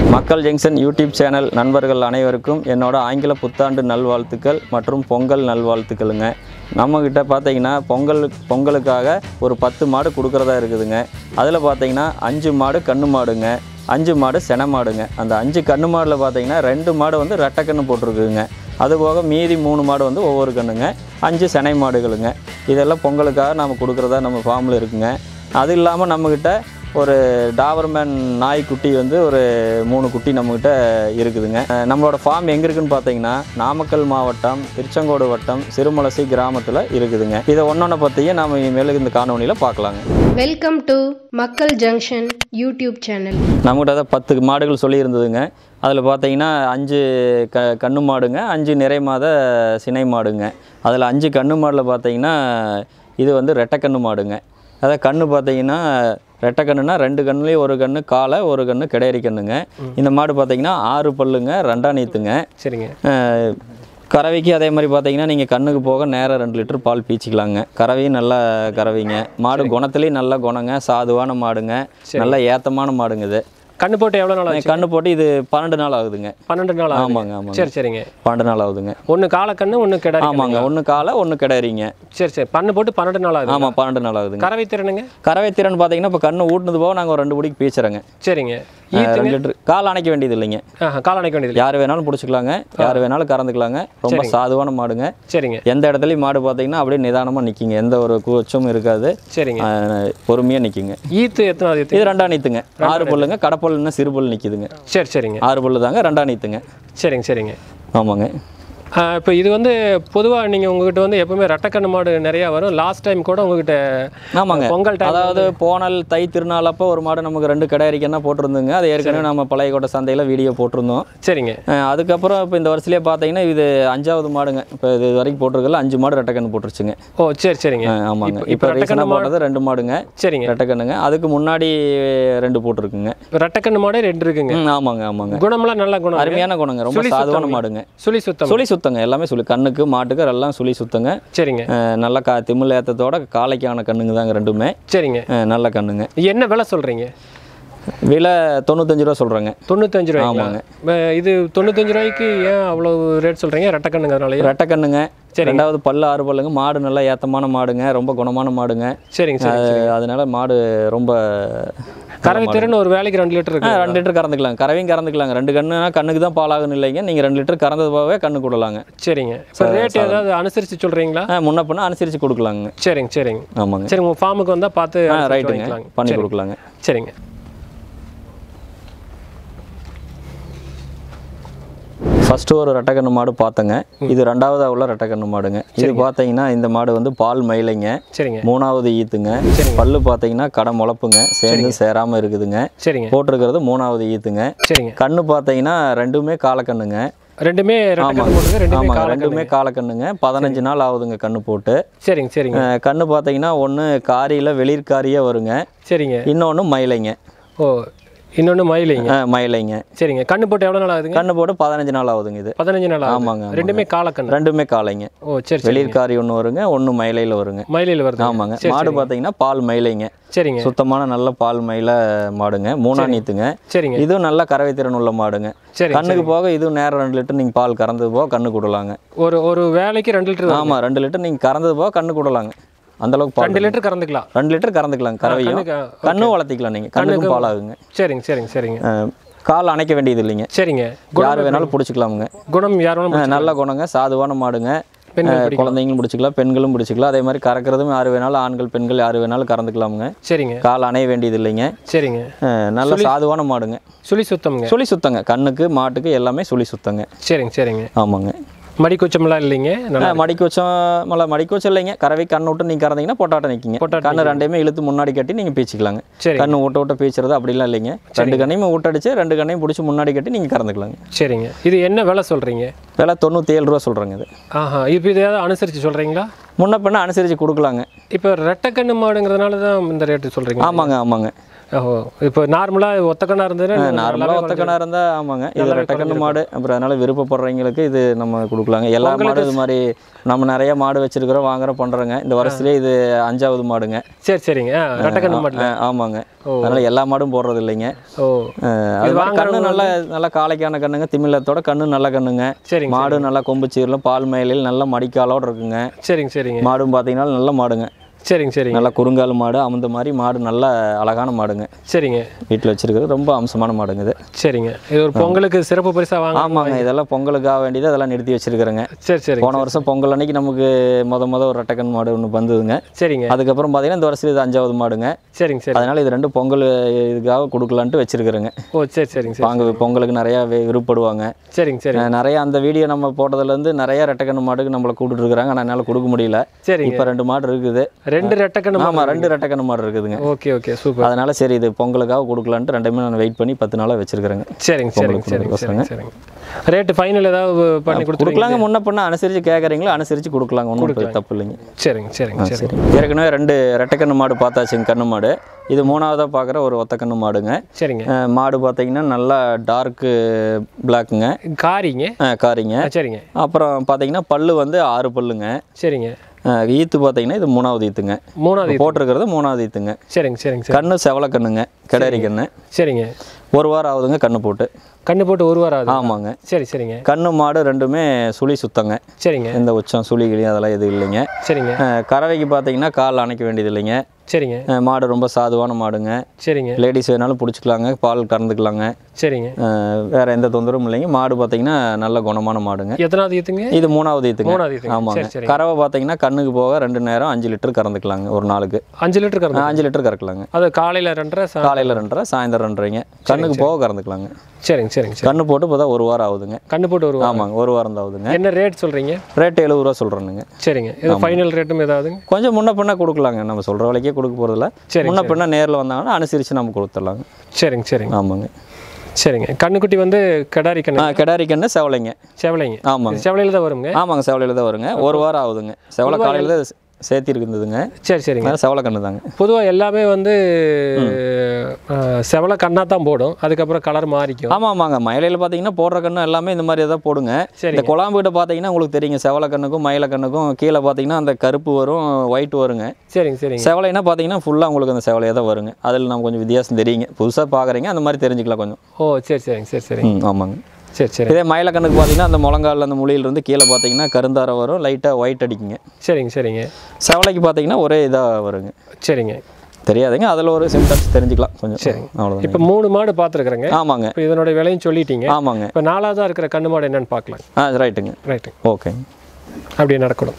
மக்கள் junction YouTube channel நண்பர்கள் அனைவருக்கும் என்னோட ஆங்கில புத்தாண்டு நல்வாழ்த்துக்கள் மற்றும் பொங்கல் நல்வாழ்த்துக்களுங்க நம்மக்கிட்ட பார்த்தீங்கன்னா பொங்கல் பொங்கலுக்காக ஒரு பத்து மாடு கொடுக்குறதா இருக்குதுங்க அதில் பார்த்தீங்கன்னா அஞ்சு மாடு கண்ணு மாடுங்க அஞ்சு மாடு சென மாடுங்க அந்த அஞ்சு கண்ணு மாடில் பார்த்தீங்கன்னா ரெண்டு மாடு வந்து ரெட்டை கண்ணு போட்டிருக்குதுங்க அதுபோக மீதி மூணு மாடு வந்து ஒவ்வொரு கண்ணுங்க அஞ்சு செனை மாடுகளுங்க இதெல்லாம் பொங்கலுக்காக நம்ம கொடுக்குறதா நம்ம ஃபார்மில் இருக்குங்க அது இல்லாமல் நம்மக்கிட்ட ஒரு டாபர்மேன் நாய்க்குட்டி வந்து ஒரு மூணு குட்டி நம்மக்கிட்ட இருக்குதுங்க அஹ் நம்மளோட ஃபார்ம் எங்கே இருக்குன்னு பார்த்தீங்கன்னா நாமக்கல் மாவட்டம் திருச்செங்கோடு வட்டம் சிறுமலசி கிராமத்தில் இருக்குதுங்க இதை ஒன்றொன்றை பற்றியும் நாம் இனிமேல் இந்த காணொலியில் பார்க்கலாங்க welcome to Makkal junction YouTube channel நம்மகிட்ட தான் பத்து மாடுகள் சொல்லியிருந்ததுங்க அதில் பார்த்தீங்கன்னா அஞ்சு க கண்ணு மாடுங்க அஞ்சு நிறை மாத சினை மாடுங்க அதில் அஞ்சு கண்ணு மாடில் பார்த்தீங்கன்னா இது வந்து ரெட்டைக்கண்ணு மாடுங்க அதாவது கண்ணு பார்த்தீங்கன்னா ரெட்டை கண்ணுனா ரெண்டு கண்ணுலேயும் ஒரு கண்ணு காலை ஒரு கண்ணு கிடையறி கண்ணுங்க இந்த மாடு பார்த்தீங்கன்னா ஆறு பல்லுங்க ரெண்டா நீத்துங்க சரிங்க அஹ், கறவைக்கு அதே மாதிரி பார்த்தீங்கன்னா நீங்கள் கண்ணுக்கு போக நேரம் ரெண்டு லிட்டர் பால் பீச்சிக்கலாங்க கறவையும் நல்ல கறவைங்க மாடு குணத்துலேயும் நல்ல குணங்க சாதுவான மாடுங்க நல்ல ஏத்தமான மாடுங்க இது கண்ணு போட்டு எவ்வளோ நாள் ஆச்சு கண்ணு போட்டு இது பன்னெண்டு நாள் ஆகுதுங்க பன்னெண்டு நாள் ஆகுது. ஆமாங்க ஆமாங்க சரி சரிங்க பன்னெண்டு நாள் ஆகுதுங்க ஒன்று காலக்கண்ணு ஒன்று கிடாரி ஆமாங்க ஒன்று காலை ஒன்று கிடைறீங்க சரி சரி பண்ணு போட்டு பன்னெண்டு நாள் ஆகுது ஆமாம் பன்னெண்டு நாள் ஆகுதுங்க கறவை திறனுங்க கறவை திறன் பார்த்தீங்கன்னா இப்போ கண்ணு ஊட்டுனது போக நாங்கள் ஒரு ரெண்டு பிடிக்கு பீச்சுறோங்க சரிங்க ரெண்டு லிட்டர் கால் அணைக்க வேண்டியது இல்லைங்க ஆஹா கால் அணைக்க வேண்டியது யார் வேணாலும் பிடிச்சிக்கலாங்க யார் வேணாலும் கறந்துக்கலாங்க ரொம்ப சாதுவான மாடுங்க சரிங்க எந்த இடத்துலையும் மாடு பார்த்தீங்கன்னா அப்படியே நிதானமாக நிற்கிங்க எந்த ஒரு கூச்சமும் இருக்காது சரிங்க பொறுமையாக நிற்கிங்க ஈத்து எத்தனாவது ஈத்து இது ரெண்டா நீத்துங்க ஆறு பல்லுங்க கடப்பல்லுன்னா சிறு பல் நிற்கிதுங்க சரி சரிங்க ஆறு பல்லு தாங்க ரெண்டா நீத்துங்க சரிங்க சரிங்க ஆமாங்க இப்போ இது வந்து பொதுவாக நீங்கள் உங்ககிட்ட வந்து எப்பவுமே ரெட்டைக்கண்ணு மாடு நிறையா வரும் லாஸ்ட் டைம் கூட உங்ககிட்ட ஆமாங்க பொங்கல் டைம் அதாவது போனல் தை திருநாள் அப்போ ஒரு மாடு நமக்கு ரெண்டு கடையறிக்கன்னா போட்டிருந்துங்க அது ஏற்கனவே நம்ம பழையகோட்டை சந்தையில் வீடியோ போட்டிருந்தோம் சரிங்க அஹ் அதுக்கப்புறம் இப்போ இந்த வருஷத்துலேயே பார்த்தீங்கன்னா இது அஞ்சாவது மாடுங்க இப்போ இது வரைக்கும் போட்டிருக்கல அஞ்சு மாடு ரெட்டைக்கண்ணு போட்டுருச்சுங்க ஓ சரி சரிங்க அஹ் ஆமாங்க இப்போ இப்போ ரெட்டைக்கண்ணு ரீசனாக போட்டது ரெண்டு மாடுங்க சரிங்க ரெட்டைக்கண்ணுங்க அதுக்கு முன்னாடி ரெண்டு போட்டிருக்குங்க இப்போ ரெட்டைக்கண்ணு மாடே ரெண்டு இருக்குங்க ம், ஆமாங்க ஆமாங்க குணம்லாம் நல்ல குணம் அருமையான குணங்க ரொம்ப சுழி சாதுவான சுத்தம். மாடுங்க சுழி சுத்தம் சுழி சுத்தங்க எல்லாமே சுழி கண்ணுக்கு மாட்டுக்கு எல்லாம் சுழி சுத்தங்க சரிங்க அஹ் நல்ல கா திமிழ் ஏத்தத்தோட காலைக்கான கண்ணுங்க தாங்க ரெண்டுமே சரிங்க அஹ் நல்ல கண்ணுங்க என்ன விலை சொல்கிறீங்க விலை தொண்ணூத்தஞ்சு ரூபா சொல்கிறேங்க தொண்ணூத்தஞ்சு ரூபாய்ங்களா ஆமாங்க. இப்போ இது தொண்ணூத்தஞ்சு ரூபாய்க்கு ஏன் அவ்வளோ ரேட் சொல்கிறீங்க ரெட்டைக்கண்ணுங்கிறனாலயே ரெட்டை கண்ணுங்க சரி. ரெண்டாவது பல்லு ஆறு பல்லுங்க மாடு நல்லா ஏத்தமான மாடுங்க ரொம்ப குணமான மாடுங்க சரிங்க சரி அஹ் அதனால மாடு ரொம்ப கறவை திறன் ஒரு வேலைக்கு ரெண்டு லிட்டர் ஆ, இருக்கு ரெண்டு லிட்டர் கறந்துக்கலாம் கறவையும் கறந்துக்கலாங்க ரெண்டு கண்ணுனா கண்ணுக்கு தான் பாலாகணும் இல்லைங்க நீங்கள் ரெண்டு லிட்டர் கறந்தது போகவே கண்ணு கொடுலாங்க சரிங்க இப்போ ரேட் ஏதாவது அனுசரித்து சொல்கிறீங்களா ஆ, முன்ன பின்ன அனுசரித்து கொடுக்கலாங்க சரிங்க சரிங்க ஆமாங்க சரி உங்கள் ஃபார்முக்கு வந்தால் பார்த்து ஆ அனுசரிச்சு ரைட்டுங்க வாங்கிக்கலாங்க. பண்ணி சரி. கொடுக்கலாங்க சரிங்க ஃபர்ஸ்ட் ஒரு ரெட்டைக்கண்ணு மாடு பார்த்தங்க இது ரெண்டாவது உள்ள ரெட்டைக்கண்ணு மாடுங்க இது பார்த்தீங்கன்னா இந்த மாடு வந்து பால் மயிலைங்க சரிங்க மூணாவது ஈத்துங்க பல்லு பார்த்தீங்கன்னா கடை முளப்புங்க சேர்ந்து சேராமல் இருக்குதுங்க சரிங்க போட்டிருக்கிறது மூணாவது ஈத்துங்க சரிங்க கண்ணு பார்த்தீங்கன்னா ரெண்டுமே காலக்கண்ணுங்க ரெண்டுமே ரெட்டைக்கண்ணு போட்டுங்க ரெண்டுமே ஆமாங்க காலை ரெண்டுமே காலக்கண்ணுங்க பதினஞ்சு நாள் ஆகுதுங்க கண்ணு போட்டு சரிங்க சரிங்க அஹ் கண்ணு பார்த்தீங்கன்னா ஒன்று காரியில் வெளிர்காரியே வருங்க சரிங்க இன்னொன்று மயிலைங்க ஓ இன்னொன்று மயிலைங்க அஹ் மயிலைங்க சரிங்க கண்ணு போட்டு எவ்வளோ நாள் ஆகுதுங்க கண்ணு போட்டு பதினஞ்சு நாள் ஆகுதுங்க இது பதினஞ்சு நாள் ஆகுது ஆமாங்க, ஆமாங்க. ரெண்டுமே காலக்கண்ணு ரெண்டுமே காலைங்க ஓ சரி சரி வெளிர்காரி ஒன்று வருங்க ஒன்று மயிலையில் வருங்க மயிலையில் வருது ஆமாங்க மாடு பார்த்தீங்கன்னா பால் மயிலைங்க சரிங்க சுத்தமான நல்ல பால் மயில மாடுங்க மூணா நீத்துங்க சரிங்க இதுவும் நல்ல கறவை திறன் உள்ள மாடுங்க சரி கண்ணுக்கு போக இதுவும் நேரம் ரெண்டு லிட்டர் நீங்கள் பால் கறந்தது போக கண்ணு கொடுலாங்க ஒரு ஒரு வேலைக்கு ரெண்டு லிட்டர் ஆமாம் ரெண்டு லிட்டர் நீங்கள் கறந்தது போக கண்ணு கொடுலாங்க அந்த அளவுக்கு பால் ரெண்டு லிட்டர் கறந்துக்கலாம் ரெண்டு லிட்டர் கறந்துக்கலாங்க கறவையும் கண்ணுக்கு, கண்ணும் வளர்த்திக்கலாம் நீங்கள் கண்ணுக்கும் பால் ஆகுங்க சரிங்க சரிங்க சரிங்க அஹ் கால் அணைக்க வேண்டியது இல்லைங்க சரிங்க யார் வேணாலும் பிடிச்சிக்கலாமுங்க குணம் யாரும் அஹ் நல்ல குணங்க சாதுவான மாடுங்க பெண்கள் அஹ் குழந்தைங்களும் பிடிச்சிக்கலாம் பெண்களும் பிடிச்சிக்கலாம் அதே மாதிரி கறக்கிறதும் யார் வேணாலும் ஆண்கள் பெண்கள் யார் வேணாலும் கறந்துக்கலாமுங்க சரிங்க கால் அணைய வேண்டியது இல்லைங்க சரிங்க அஹ் நல்ல சாதுவான மாடுங்க சுழி சுத்தம்ங்க சுழி சுத்தங்க கண்ணுக்கு மாட்டுக்கு எல்லாமே சுழி சுத்தங்க சரிங்க சரிங்க ஆமாங்க மடி குச்சமெல்லாம் இல்லைங்க நல்லா அஹ் மடிக்கு வச்சோம் மலை மடிக்கு வச்சோம் இல்லைங்க கறவை கண்ணு விட்டு நீங்கள் கறந்தீங்கன்னா பொட்டாட்டம் நிற்கிங்க பொட்டாட்டம் கண்ணு ரெண்டையுமே இழுத்து முன்னாடி கட்டி நீங்கள் பீச்சிக்கலாங்க சரி கண்ணு ஊட்ட ஊட்ட பீச்சுறது அப்படிலாம் இல்லைங்க ரெண்டு கண்ணையுமே ஊட்டடிச்சு ரெண்டு கண்ணையும் பிடிச்சி முன்னாடி கட்டி நீங்கள் கறந்துக்கலாங்க சரிங்க இது என்ன விலை சொல்கிறீங்க விலை தொண்ணூற்றி ஏழு ரூபா சொல்கிறேங்க இது ஆஹா இப்போ இது ஏதாவது அனுசரித்து சொல்கிறீங்களா முன்ன பின்ன அனுசரித்து கொடுக்கலாங்க இப்போ ரெட்டைக்கண்ணு மாடுங்கிறதுனால தான் இந்த ரேட்டு சொல்கிறீங்க ஆமாங்க ஆமாங்க ஓஹோ இப்போ நார்மலாக ஒத்தக்கண்ணா இருந்ததுன்னா நார்மலாக ஒத்த கண்ணா இருந்தால் ஆமாங்க இது ரெட்டக்கண்ணு மாடு அப்புறம் அதனால விருப்பப்படுறவங்களுக்கு இது நம்ம கொடுக்கலாங்க எல்லா மாடும் இது மாதிரி நம்ம நிறைய மாடு வச்சிருக்கிறோம் வாங்குறோம் பண்ணுறோங்க இந்த வருஷத்துலேயே இது அஞ்சாவது மாடுங்க சரி சரிங்க ஆ, ரெட்டைக்கண்ணு மாட்டில் ஆ, ஆமாங்க அதனால எல்லா மாடும் போடுறது இல்லைங்க ஓ அஹ், அது மாதிரி கண்ணு நல்ல நல்ல காளைக்கான கண்ணுங்க திமிழத்தோட கண்ணு நல்ல கண்ணுங்க சரிங்க மாடு நல்லா கொம்பு சீரலும் பால் மயிலில் நல்ல மடிக்காலோட இருக்குங்க சரிங்க சரிங்க மாடும் பார்த்தீங்கன்னா நல்ல மாடுங்க சரிங்க சரிங்க நல்ல குறுங்கால் மாடு அமர்ந்த மாதிரி மாடு நல்ல அழகான மாடுங்க சரிங்க வீட்டில் வச்சிருக்கிறது ரொம்ப அம்சமான மாடுங்க இது சரிங்க இது ஒரு பொங்கலுக்கு சிறப்பு பரிசாக வாங்க ஆமாங்க இதெல்லாம் பொங்கலுக்காக வேண்டியது அதெல்லாம் நிறுத்தி வச்சிருக்கிறேங்க சரி சரி போன வருஷம் பொங்கல் அன்னைக்கு நமக்கு முத முத ஒரு ரெட்டக்கன் மாடு ஒன்று வந்ததுங்க சரிங்க அதுக்கப்புறம் பார்த்தீங்கன்னா இந்த வருஷம் இது அஞ்சாவது மாடுங்க சரிங்க சரி அதனால இது ரெண்டு பொங்கல் இதுக்காக கொடுக்கலான்ட்டு வச்சிருக்கிறேங்க ஓ சரி சரிங்க சரி வாங்க பொங்கலுக்கு நிறையா வி- விருப்பப்படுவாங்க சரிங்க சரி அஹ் நிறைய அந்த வீடியோ நம்ம போட்டதுலேருந்து நிறைய ரெட்டக்கண்ணு மாடுக்கு நம்மளை கூப்பிட்டு இருக்கிறாங்க ஆனால் என்னால் கொடுக்க முடியல சரிங்க இப்போ ரெண்டு மாடு இருக்குது ரெண்டு ரெட்டைக்கண்ணு ஆமாம் ரெண்டு ரெட்டக்கண்ணு மாடு இருக்குதுங்க ஓகே ஓகே சூப்பர் அதனால சரி இது பொங்கலுக்காக கொடுக்கலான்ட்டு ரெண்டுமே நான் வெயிட் பண்ணி பத்து நாளாக வச்சிருக்கிறேங்க சரிங்க சரிங்க சரிங்க சரிங்க சரிங்க ரேட்டு ஃபைனல் ஏதாவது பண்ணி கொடுத்துருவீங்க கொடுக்கலாங்க முன்ன பின்ன அனுசரித்து கேட்குறீங்களோ அனுசரித்து கொடுக்கலாங்க ஒன்றும் தப்பு இல்லைங்க சரிங்க சரிங்க சரி சரி ஏற்கனவே ரெண்டு ரெட்டைக்கண்ணு மாடு பார்த்தாச்சுங்க கண்ணு மாடு இது மூணாவதாக பார்க்குற ஒரு ஒத்தக்கண்ணு மாடுங்க சரிங்க அஹ் மாடு பார்த்தீங்கன்னா நல்லா டார்க்கு பிளாக்குங்க காரிங்க காரிங்க ஆ, சரிங்க அப்புறம் பார்த்தீங்கன்னா பல்லு வந்து ஆறு பல்லுங்க சரிங்க அஹ் ஈத்து பார்த்தீங்கன்னா இது மூணாவது ஈத்துங்க மூணாவது இது. போட்டிருக்கிறது மூணாவது ஈத்துங்க சரிங்க சரிங்க சரி கண்ணு செவல கண்ணுங்க கிடரி கண்ணு சரிங்க ஒரு வாரம் ஆகுதுங்க கண்ணு போட்டு கண்ணு போட்டு ஒரு வாரம் ஆகுது ஆமாங்க சரி சரிங்க கண்ணு மாடு ரெண்டுமே சுழி சுத்தங்க சரிங்க எந்த உச்சம் சுழி கிளி அதெல்லாம் எதுவும் இல்லைங்க சரிங்க அஹ் கறவைக்கு பார்த்தீங்கன்னா கால் அணைக்க வேண்டியது இல்லைங்க சரிங்க அஹ் மாடு ரொம்ப சாதுவான மாடுங்க சரிங்க லேடிஸ் வேணாலும் பிடிச்சிக்கலாங்க பால் கறந்துக்கலாங்க சரிங்க அஹ் வேற எந்த தொந்தரவும் இல்லைங்க மாடு பார்த்தீங்கன்னா நல்ல குணமான மாடுங்க எத்தனாவது ஈத்துங்க இது மூணாவது ஈத்துங்க மூணாவது ஈத்துங்க. ஆமாங்க சரி, சரிங்க. கறவை பார்த்தீங்கன்னா கண்ணுக்கு போக ரெண்டு நேரம் அஞ்சு லிட்டர் கறந்துக்கலாங்க ஒரு நாளுக்கு அஞ்சு லிட்டர் கறந்து அஹ் அஞ்சு லிட்டர் கறக்கலாங்க அது காலையில் ரெண்டரை சா காலையில் ரெண்டரை சாயந்தரம் ரெண்டரைங்க கண்ணுக்கு போக கறந்துக்கலாங்க சரிங்க சரிங்க சரி கண்ணு போட்டு இப்போ தான் ஒரு வாரம் ஆகுதுங்க கண்ணு போட்டு ஒரு வாரம் ஆமாங்க ஒரு வாரம் தான் ஆகுதுங்க என்ன ரேட் சொல்கிறீங்க ரேட்டு எழுபது ரூபா சொல்கிறேனுங்க சரிங்க இது ஃபைனல் ரேட்டும் ஏதாவதுங்க கொஞ்சம் முன்ன பின்ன கொடுக்கலாங்க நம்ம சொல்கிற விலைக்கே கொடுக்க போகிறதில்ல சரி, முன்ன பின்ன நேரில் வந்தாங்கன்னா அனுசரித்து நம்ம கொடுத்துடலாங்க சரிங்க சரிங்க ஆமாங்க சரிங்க கண்ணுக்குட்டி வந்து கிடாரி கண்ணு ஆ கிடாரி கண்ணு செவலைங்க செவலைங்க ஆமாங்க செவலையில் தான் வருங்க ஆமாங்க செவலையில் தான் வருங்க ஒரு வாரம் ஆகுதுங்க செவலை காலையில் தான் சேர்த்தி இருந்ததுங்க சரி சரிங்க அதனால செவலை கண்ணு தாங்க பொதுவாக எல்லாமே வந்து அஹ், செவலை கண்ணாக தான் போடும் அதுக்கப்புறம் கலர் மாறிக்கும் ஆமாம் ஆமாங்க மயிலையில் பார்த்தீங்கன்னா போடுற கண்ணு எல்லாமே இந்த மாதிரி தான் போடுங்க இந்த சரிங்க குழம்பு கிட்ட பார்த்தீங்கன்னா உங்களுக்கு தெரியுங்க செவலை கண்ணுக்கும் மயில கண்ணுக்கும் கீழே பார்த்தீங்கன்னா அந்த கருப்பு வரும் ஒயிட் வருங்க சரிங்க சரிங்க செவலைனா பார்த்தீங்கன்னா ஃபுல்லாக உங்களுக்கு அந்த செவலையாக தான் வருங்க அதில் நம்ம கொஞ்சம் வித்தியாசம் தெரியுங்க புதுசாக பார்க்குறீங்க அந்த மாதிரி தெரிஞ்சுக்கலாம் கொஞ்சம் ஓ சரி சரிங்க சரி சரிங்க ம் ஆமாங்க சரி சரி இதே மயில கண்ணுக்கு பார்த்தீங்கன்னா அந்த முழங்கால் அந்த முழியில இருந்து கீழே பார்த்தீங்கன்னா கருந்தார வரும் லைட்டாக ஒயிட் அடிக்குங்க சரிங்க சரிங்க செவலைக்கு பார்த்தீங்கன்னா ஒரே இதாக வருங்க சரிங்க தெரியாதுங்க அதில் ஒரு சிம்டம்ஸ் தெரிஞ்சுக்கலாம் கொஞ்சம் சரிங்க. அவ்வளோதான் இப்போ மூணு மாடு பார்த்துருக்குறேங்க ஆமாங்க இப்போ இதனோட விலையும் சொல்லிட்டீங்க ஆமாங்க இப்போ நாலாவதாக இருக்கிற கண்ணு மாடு என்னன்னு பார்க்கலாம் ஆ ரைட்டுங்க ரைட்டு ஓகே அப்படியே நடக்கணும்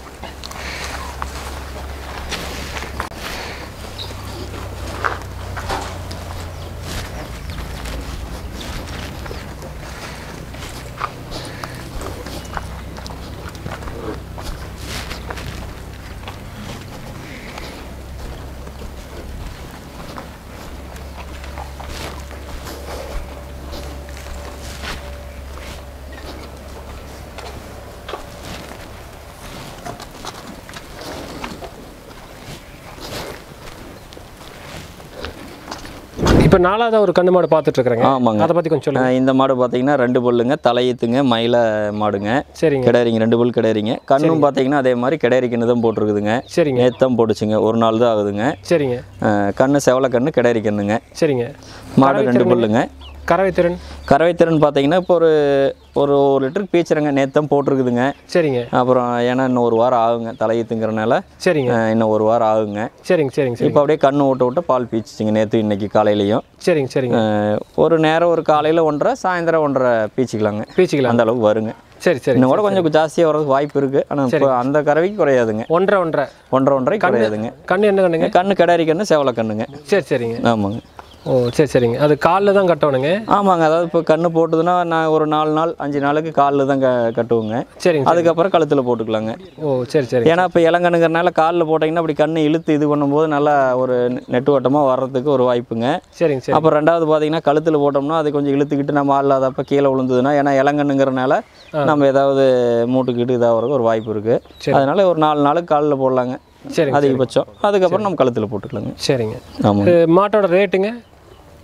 இப்போ நாலாவதா ஒரு கண்ணு மாடு பார்த்துட்டு இருக்கிறேங்க ஆமாங்க அதை பற்றி கொஞ்சம் சொல்லுங்க ஆ, இந்த மாடு பார்த்தீங்கன்னா ரெண்டு பல்லுங்க தலையீத்துங்க மயில மாடுங்க சரிங்க கிடாரிங்க ரெண்டு பல் கிடாரிங்க கண்ணும் பார்த்தீங்கன்னா அதே மாதிரி கிடாரிக்கண்ணு தான் போட்டிருக்குதுங்க சரிங்க நேத்தம் போட்டுச்சுங்க ஒரு நாள் தான் ஆகுதுங்க சரிங்க ஆ, கண்ணு செவலை கண்ணு கிடாரி கண்ணுங்க சரிங்க மாடு ரெண்டு பல்லுங்க கறவை திறன் கறவை திறன் பார்த்தீங்கன்னா இப்போ ஒரு ஒரு ஒரு லிட்டருக்கு பீச்சுறங்க நேத்தம் போட்டிருக்குதுங்க சரிங்க அப்புறம் ஏன்னா இன்னும் ஒரு வாரம் ஆகுங்க தலையீத்துங்கிறனால சரிங்க ஆ, இன்னும் ஒரு வாரம் ஆகுங்க சரிங்க சரிங்க சரிங்க இப்போ அப்படியே கண்ணு விட்டு விட்டு பால் பீச்சிச்சிங்க நேற்று இன்னைக்கு காலையிலையும் சரிங்க சரிங்க ஆ, ஒரு நேரம் ஒரு காலையில் ஒன்றரை சாயந்தரம் ஒன்றரை பீச்சிக்கலாங்க பீச்சிக்கலாம் அந்த அளவுக்கு வருங்க சரி சரி இன்னும் கூட கொஞ்சம் ஜாஸ்தியாக வரதுக்கு வாய்ப்பு இருக்குது ஆனால் இப்போ அந்த கறவைக்கு குறையாதுங்க ஒன்றரை ஒன்றரை ஒன்றரை ஒன்றரை குறையாதுங்க கண்ணு என்ன கண்ணுங்க கண்ணு கிடாரி கண்ணு சேவலை கண்ணுங்க சரி சரிங்க ஆமாங்க ஓ சரி சரிங்க அது காலில் தான் கட்டணுங்க ஆமாங்க அதாவது இப்போ கண்ணு போட்டுதுன்னா நான் ஒரு நாலு நாள் அஞ்சு நாளுக்கு காலில் தான் க கட்டுவோங்க சரிங்க அதுக்கப்புறம் கழுத்தில் போட்டுக்கலாங்க ஓ சரி சரி ஏன்னா இப்போ இளங்கண்ணுங்கிறனால காலில் போட்டிங்கன்னா அப்படி கண்ணு இழுத்து இது பண்ணும்போது நல்லா ஒரு நெட்டு ஓட்டமாக வர்றதுக்கு ஒரு வாய்ப்புங்க சரிங்க சரி அப்புறம் ரெண்டாவது பார்த்தீங்கன்னா கழுத்தில் போட்டோம்னா அது கொஞ்சம் இழுத்துக்கிட்டு நம்ம ஆளாதப்ப கீழே விழுந்ததுன்னா ஏன்னா இளங்கண்ணுங்கிறனால நம்ம ஏதாவது மூட்டுக்கிட்டு இதாகிறதுக்கு ஒரு வாய்ப்பு இருக்குது சரி. அதனால ஒரு நாலு நாளுக்கு காலில் போடலாங்க சரிங்க அதிகபட்சம் அதுக்கப்புறம் நம்ம கழுத்தில் போட்டுக்கலாங்க சரிங்க ஆமாங்க இது மாட்டோட ரேட்டுங்க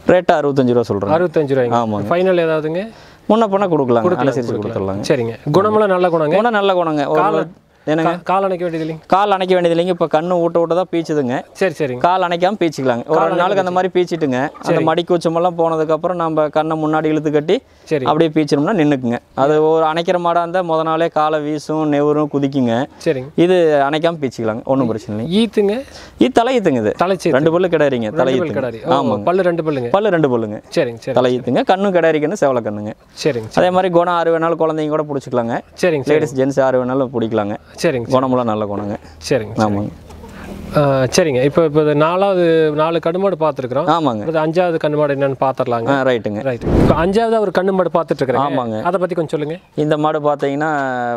ரேட்டு அறுபத்தஞ்சு ரூபா சொல்கிறேன் அறுபத்தஞ்சு ரூபாய்ங்க ஆமாங்க. ஃபைனல் ஏதாவதுங்க முன்ன பொண்ணை கொடுக்கலாங்க அனுசரித்து கொடுத்துடலாங்க சரிங்க குணமெல்லாம் நல்ல குணங்க குணம் நல்ல குணங்க ஒரு என்னங்க கா- கால் அணைக்க வேண்டியது இல்லைங்க கால் அணைக்க வேண்டியது இல்லைங்க இப்போ கண்ணு ஊட்ட ஊட்ட தான் பீச்சுதுங்க சரி சரிங்க கால் அணைக்காம பீச்சிக்கலாங்க ஒரு ரெண்டு நாளுக்கு அந்த மாதிரி பீச்சிட்டுங்க அந்த மடி கூச்சமெல்லாம் போனதுக்கப்புறம் நம்ம கண்ணை முன்னாடி இழுத்து கட்டி சரி அப்படியே பீச்சினோம்னா நின்றுக்குங்க அது ஒரு அணைக்கிற மாடாக இருந்தால் முத நாளே காலை வீசும் நெவரும் குதிக்குங்க சரிங்க இது அணைக்காம பீச்சிக்கலாங்க ஒன்றும் பிரச்சனை இல்லைங்க ஈத்துங்க இது தலையீத்துங்க இது தலைச்சி ரெண்டு பல்லு கிடையாதுங்க ரெண்டு பல் தலையீத்துங்க கிடாரி ஓ, பல்லு ரெண்டு பல்லுங்க பல்லு ரெண்டு பல்லுங்க சரிங்க சரி தலையீத்துங்க கண்ணும் கிடையாதுன்னு செவலை கண்ணுங்க சரிங்க சரி. அதே மாதிரி குணம் ஆறு வேணாலும் குழந்தைங்க கூட பிடிச்சிக்கலாங்க சரிங்க சரி லேடிஸ் ஜென்ஸ் ஆறு வேணாலும் பிடிக்கலாங்க சரிங்க குணமெல்லாம் நல்ல குணங்க சரிங்க சரி. ஆமாங்க ஆ, சரிங்க இப்போ இப்போ இது நாலாவது நாலு கண்ணுமாடு பார்த்துருக்குறோம் ஆமாங்க அடுத்து அஞ்சாவது கண்ணுமாடு என்னன்னு பார்த்துடலாங்க ஆ ரைட்டுங்க ரைட் இப்போ அஞ்சாவது ஒரு கண்ணுமாடு பார்த்துட்டு இருக்கிறேன் ஆமாங்க. அதை பற்றி கொஞ்சம் சொல்லுங்க இந்த மாடு பார்த்தீங்கன்னா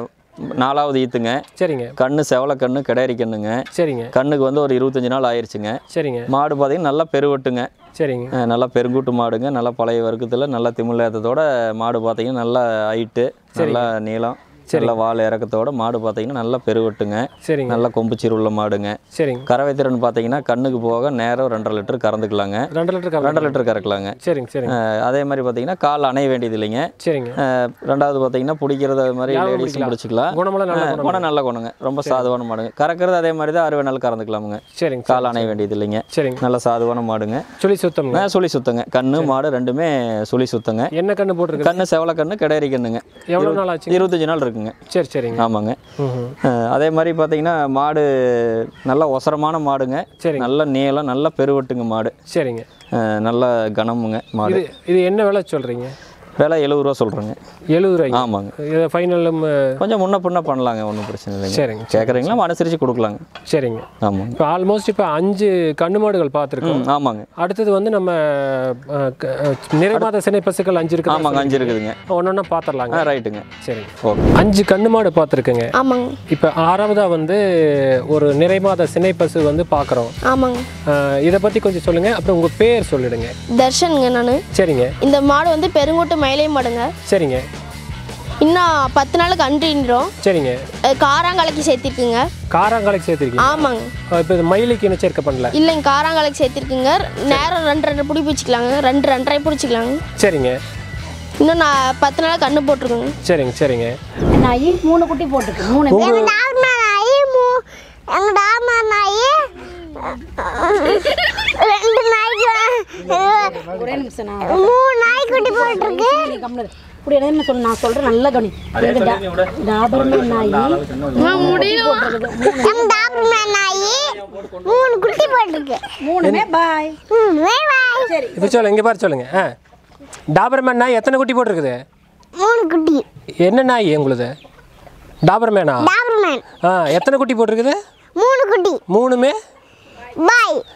நாலாவது ஈத்துங்க சரிங்க கண்ணு செவலை கண்ணு கிடாரி கண்ணுங்க சரிங்க கண்ணுக்கு வந்து ஒரு இருபத்தஞ்சு நாள் ஆயிருச்சுங்க சரிங்க மாடு பார்த்தீங்கன்னா நல்லா பெருவெட்டுங்க சரிங்க அஹ் நல்லா பெருங்கூட்டு மாடுங்க நல்லா பழைய வர்க்கத்தில் நல்லா திமிழேத்தத்தோட மாடு பார்த்தீங்கன்னா நல்லா ஹைட்டு நல்லா நீளம் நல்ல வால் இறக்கத்தோட மாடு பார்த்தீங்கன்னா நல்லா பெருவெட்டுங்க சரிங்க நல்ல கொம்புச்சீர் உள்ள மாடுங்க சரிங்க கறவை திறன் பார்த்தீங்கன்னா கண்ணுக்கு போக நேரம் ரெண்டரை லிட்டர் கறந்துக்கலாங்க ரெண்டு லிட்டர் கவர் ரெண்டரை லிட்டர் கறக்கலாங்க சரிங்க சரிங்க அஹ் அதே மாதிரி பார்த்தீங்கன்னா கால் அணைய வேண்டியது இல்லைங்க சரிங்க அஹ் ரெண்டாவது பார்த்தீங்கன்னா பிடிக்கிறது அது மாதிரி யாரும் லேடிஸும் பிடிச்சிக்கலாம் குணமெல்லாம் நல்ல அஹ் குணம் குணம் நல்ல குணங்க ரொம்ப சாதுவான மாடுங்க கறக்கிறது அதே மாதிரி தான் அறுவை நாள் கறந்துக்கலாமுங்க சரிங்க கால் அணைய வேண்டியது இல்லைங்க சரிங்க நல்ல சாதுவான மாடுங்க சொல்லி சுத்தம்ங்க அஹ் சுழி சுத்தங்க கண்ணு மாடு ரெண்டுமே சுழி சுத்தங்க என்ன கண்ணு போட்டிருக்கு கண்ணு செவலை கண்ணு கிடேரி கண்ணுங்க எவ்வளோ நாள் ஆச்சு இருபத்தஞ்சு நாள் இருக்குங்க சரி சரிங்க ஆமாங்க ம் அஹ் அதே மாதிரி பார்த்தீங்கன்னா மாடு நல்ல ஒசரமான மாடுங்க சரிங்க நல்ல நீளம் நல்ல பெருவெட்டுங்க மாடு சரிங்க அஹ் நல்ல கனமுங்க மாடு இது இது என்ன விலை சொல்கிறீங்க விலை எழுபது ரூபா சொல்கிறேங்க எழுபது ரூபாய்ங்க ஆமாங்க இது ஃபைனலும் கொஞ்சம் முன்ன பின்ன பண்ணலாங்க ஒன்றும் பிரச்சனை இல்லைங்க சரிங்க கேட்குறீங்களா அனுசரித்து கொடுக்கலாங்க சரிங்க ஆமாங்க இப்போ ஆல்மோஸ்ட் இப்போ அஞ்சு கண்ணு மாடுகள் பார்த்துருக்கோம் ம் ஆமாங்க அடுத்தது வந்து நம்ம அஹ், க- அஹ், நிறைமாத சினை பசுக்கள் அஞ்சு இருக்கு ஆமாங்க அஞ்சு இருக்குதுங்க ஒன்றொன்னா பார்த்துடலாங்க ஆ ரைட்டுங்க சரிங்க ஓகே அஞ்சு கண்ணு மாடு பார்த்துருக்குங்க ஆமாங்க இப்போ ஆறாவதா வந்து ஒரு நிறைமாத சினை பசு வந்து பார்க்குறோம் ஆமாங்க இதை பற்றி கொஞ்சம் சொல்லுங்கள் அப்புறம் உங்கள் பேர் சொல்லிடுங்க தர்ஷனுங்க நான் சரிங்க இந்த மாடு வந்து பெருங்கோட்டு மயிலை மாடுங்க சரிங்க இன்னும் பத்து நாளுக்கு அன்றின்றோம் சரிங்க காராங்கலைக்கு சேர்த்திருக்குங்க காராங்காலைக்கு சேர்த்துருக்கீங்க ஆமாங்க இப்போ இது மயிலுக்கு என்ன சேர்க்க பண்ணல இல்லைங்க காராங்கலைக்கு சேர்த்திருக்குங்க நேரம் ரெண்டு ரெண்டு பிடி பிடிச்சிக்கலாங்க ரெண்டு ரெண்டரை பிடிச்சிக்கலாங்க சரிங்க இன்னும் நான் பத்து நாள் கண்ணு போட்டிருக்கேங்க சரிங்க சரிங்க நாய் மூணு குட்டி போட்டிருக்கு மூணு எங்க டாமா நாய் ரெண்டு நாய்க்கு ஒரே நிமிஷம் நான் மூணு நாய்க்குட்டி போட்டிருக்கு நீ கம்முனு இரு. இப்படி என்ன சொல்ல நான் சொல்றேன் நல்ல கவனி எங்க டா- டாபர்மேன் நாய் எங்க டாபர்மேன் நாய் மூணு குட்டி போட்டிருக்கு மூணுமே பாய் மூணுமே வாய் சரி இப்போ சொல்லுங்க இங்கே பாரு சொல்லுங்க ஆ டாபர்மேன் நாய் எத்தனை குட்டி போட்டிருக்குது மூணு குட்டி என்ன நாய் உங்களுது டாபர்மேனா டாபர்மேன் ஆ எத்தனை குட்டி போட்டிருக்குது மூணு குட்டி மூணுமே பாய்